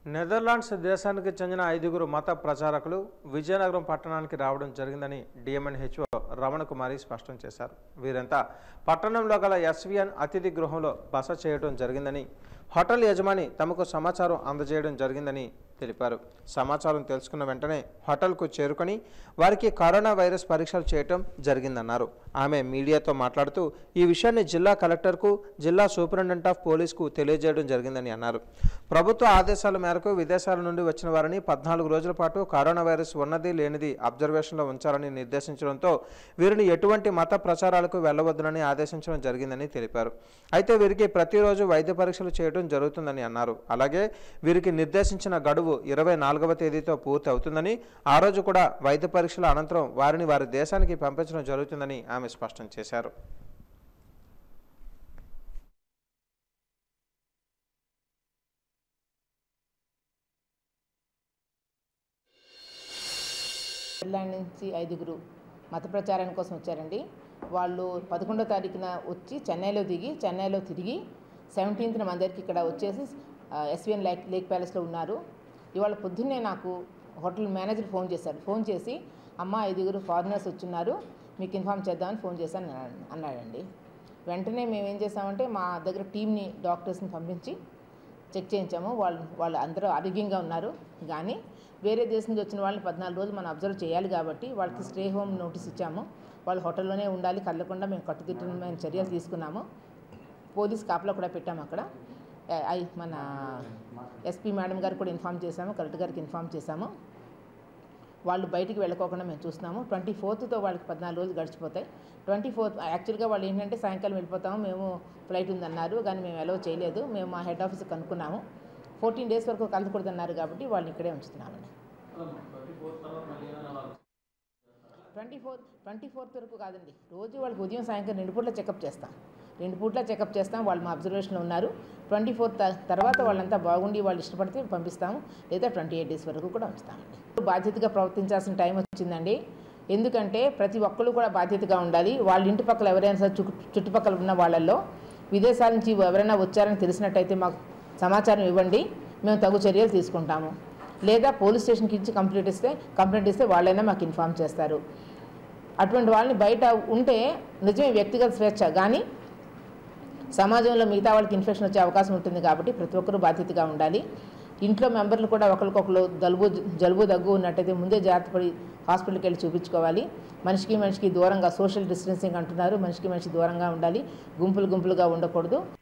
Netherlands దేశానికి చెందిన ఐదుగురు మత ప్రచారకులు విజయనగరం పట్టణానికి రావడం జరిగిందని డిఎంఎన్హెచ్ఓ రమణ కుమారి స్పష్టం చేశారు వీరంతా పట్టణంలో గల ఎస్విఎన్ అతిథి గృహంలో బస చేయడం జరిగిందని హోటల్ యజమాని తమకు సమాచారం అందజేయడం జరిగిందని తెలిపారు సమాచారం తెలుసుకున్న వెంటనే హోటల్కు చేరుకొని వారికి కరోనా వైరస్ పరీక్షలు చేయటం జరిగిందన్నారు ఆమె మీడియాతో మాట్లాడుతూ ఈ విషయాన్ని జిల్లా కలెక్టర్కు జిల్లా సూపరింటెండెంట్ ఆఫ్ పోలీస్కు తెలియజేయడం జరిగిందని అన్నారు ప్రభుత్వ ఆదేశాల మేరకు విదేశాల నుండి వచ్చిన వారిని పద్నాలుగు రోజుల పాటు కరోనా వైరస్ ఉన్నది లేనిది అబ్జర్వేషన్లో ఉంచాలని నిర్దేశించడంతో వీరిని ఎటువంటి మత ప్రచారాలకు వెళ్ళవద్దునని ఆదేశించడం జరిగిందని తెలిపారు అయితే వీరికి ప్రతిరోజు వైద్య పరీక్షలు చేయడం జరుగుతుందని అన్నారు అలాగే వీరికి నిర్దేశించిన గడువు ఇరవై నాలుగవ తేదీతో పూర్తి అవుతుందని ఆ రోజు కూడా వైద్య పరీక్షల అనంతరం వారిని వారి దేశానికి పంపించడం జరుగుతుందని ఆమె స్పష్టం చేశారు నెదర్లాండ్ నుంచి ఐదుగురు మత ప్రచారం కోసం వచ్చారండి వాళ్ళు పదకొండో తారీఖున వచ్చి చెన్నైలో దిగి చెన్నైలో తిరిగి సెవెంటీన్త్న మన దగ్గరికి ఇక్కడ వచ్చేసి ఎస్విఎన్ లేక్ లేక్ ప్యాలెస్లో ఉన్నారు ఇవాళ పొద్దున్నే నాకు హోటల్ మేనేజర్ ఫోన్ చేశారు ఫోన్ చేసి అమ్మ ఐదుగురు ఫారినర్స్ వచ్చున్నారు మీకు ఇన్ఫామ్ చేద్దామని ఫోన్ చేశాను అన్నాడు- అన్నాడండి వెంటనే మేము ఏం చేసామంటే మా దగ్గర టీంని డాక్టర్స్ని పంపించి చెక్ చేయించాము వాళ్ళు వాళ్ళు అందరూ ఆరోగ్యంగా ఉన్నారు కానీ వేరే దేశం నుంచి వచ్చిన వాళ్ళని పద్నాలుగు రోజులు మనం అబ్జర్వ్ చేయాలి కాబట్టి వాళ్ళకి స్టే హోమ్ నోటీస్ ఇచ్చాము వాళ్ళు హోటల్లోనే ఉండాలి కదలకుండా మేము కట్టుదిట్టమైన చర్యలు తీసుకున్నాము పోలీస్ కాపలా కూడా పెట్టాము అక్కడ ఏ- ఐ- మన ఎస్పీ మేడం గారికి కూడా ఇన్ఫామ్ చేశాము కలెక్టర్ గారికి ఇన్ఫామ్ చేశాము వాళ్ళు బయటికి వెళ్ళకోకుండా మేము చూస్తున్నాము ట్వంటీ ఫోర్త్తో వాళ్ళకి పద్నాలుగు రోజులు గడిచిపోతాయి ట్వంటీ ఫోర్త్ యాక్చువల్గా వాళ్ళు ఏంటంటే సాయంకాలం వెళ్ళిపోతాము మేము ఫ్లైట్ ఉందన్నారు కానీ మేము అలౌ చేయలేదు మేము మా హెడ్ ఆఫీస్కి కనుక్కున్నాము ఫోర్టీన్ డేస్ వరకు కలగకూడదన్నారు కాబట్టి వాళ్ళని ఇక్కడే ఉంచుతున్నామండి ట్వంటీ ఫోర్ ట్వంటీ ఫోర్త్ వరకు కాదండి రోజు వాళ్ళకి ఉదయం సాయంకాలం రెండు పూట్ల చెకప్ చేస్తాం రెండు పూట్ల చెకప్ చేస్తాం వాళ్ళు మా అబ్జర్వేషన్లో ఉన్నారు ట్వంటీ ఫోర్త్ తర్వాత వాళ్ళంతా బాగుండి వాళ్ళు ఇష్టపడితే పంపిస్తాము లేదా ట్వంటీ ఎయిట్ డేస్ వరకు కూడా ఉంచుతామండి బాధ్యతగా ప్రవర్తించాల్సిన టైం వచ్చిందండి ఎందుకంటే ప్రతి ఒక్కరు కూడా బాధ్యతగా ఉండాలి వాళ్ళ ఇంటి పక్కల ఎవరైనా సరే చుట్టు చుట్టుపక్కల ఉన్న వాళ్ళల్లో విదేశాల నుంచి ఎవరైనా వచ్చారని తెలిసినట్టయితే మాకు సమాచారం ఇవ్వండి మేము తగు చర్యలు తీసుకుంటాము లేదా పోలీస్ స్టేషన్కి ఇచ్చి కంప్లైంట్ ఇస్తే కంప్లైంట్ ఇస్తే వాళ్ళైనా మాకు ఇన్ఫామ్ చేస్తారు అటువంటి వాళ్ళని బయట ఉంటే నిజమే వ్యక్తిగత స్వేచ్ఛ కానీ సమాజంలో మిగతా వాళ్ళకి ఇన్ఫెక్షన్ వచ్చే అవకాశం ఉంటుంది కాబట్టి ప్రతి ఒక్కరూ బాధ్యతగా ఉండాలి ఇంట్లో మెంబర్లు కూడా ఒకరికొకరు జలుబు జలుబు దగ్గు ఉన్నట్టయితే ముందే జాగ్రత్త పడి హాస్పిటల్కి వెళ్ళి చూపించుకోవాలి మనిషికి మనిషికి దూరంగా సోషల్ డిస్టెన్సింగ్ అంటున్నారు మనిషికి మనిషి దూరంగా ఉండాలి గుంపులు గుంపులుగా ఉండకూడదు